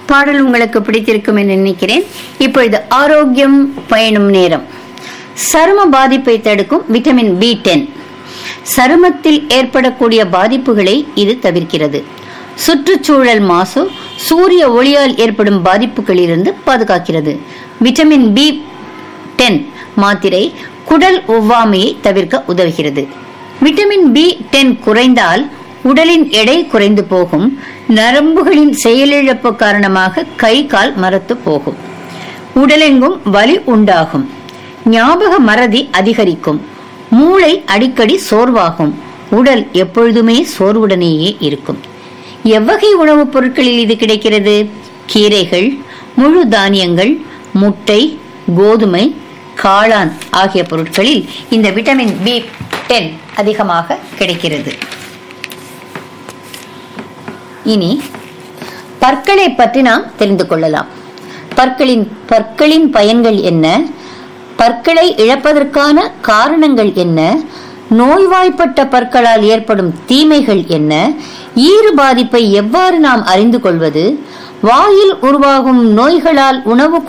பாடல் உங்களுக்கு பிடித்திருக்கும் என்று நினைக்கிறேன் இப்பொழுது ஆரோக்கியம் பயணம் நேரம் சரும பாதிப்பை தடுக்கும் விட்டமின் பி டென் சருமத்தில் ஏற்படக்கூடிய பாதிப்புகளை இது தவிர்க்கிறது சுற்றுச்சூழல் மாசு சூரிய ஒளியால் ஏற்படும் பாதிப்புகளிலிருந்து பாதுகாக்கிறது விட்டமின் பி டென் மாத்திரை குடல் ஒவ்வாமையை தவிர்க்க உதவுகிறது விட்டமின் பி டென் குறைந்தால் உடலின் எடை குறைந்து போகும் நரம்புகளின் செயலிழப்பு காரணமாக கை கால் மரத்து போகும் உடலெங்கும் வலி உண்டாகும் ஞாபக மறதி அதிகரிக்கும் மூளை அடிக்கடி சோர்வாகும் உடல் எப்பொழுதுமே சோர்வுடனேயே இருக்கும் எவ்வகை உணவுப் பொருட்களில் இது கிடைக்கிறது கீரைகள் முழு தானியங்கள் முட்டை கோதுமை காளான் ஆகிய பொருட்களில் இந்த விட்டமின் பி டென் அதிகமாக கிடைக்கிறது இனி பற்களை பற்றி நாம் தெரிந்து கொள்ளலாம் பற்களின் பற்களின் பயன்கள் என்ன பற்களை இழப்பதற்கான காரணங்கள் என்ன நோய்வாய்ப்பட்ட பற்களால் ஏற்படும் தீமைகள் என்ன ஈறு பாதிப்பை எவ்வாறு நாம் அறிந்து கொள்வது வாயில் உருவாகும் நோய்களால் உணவு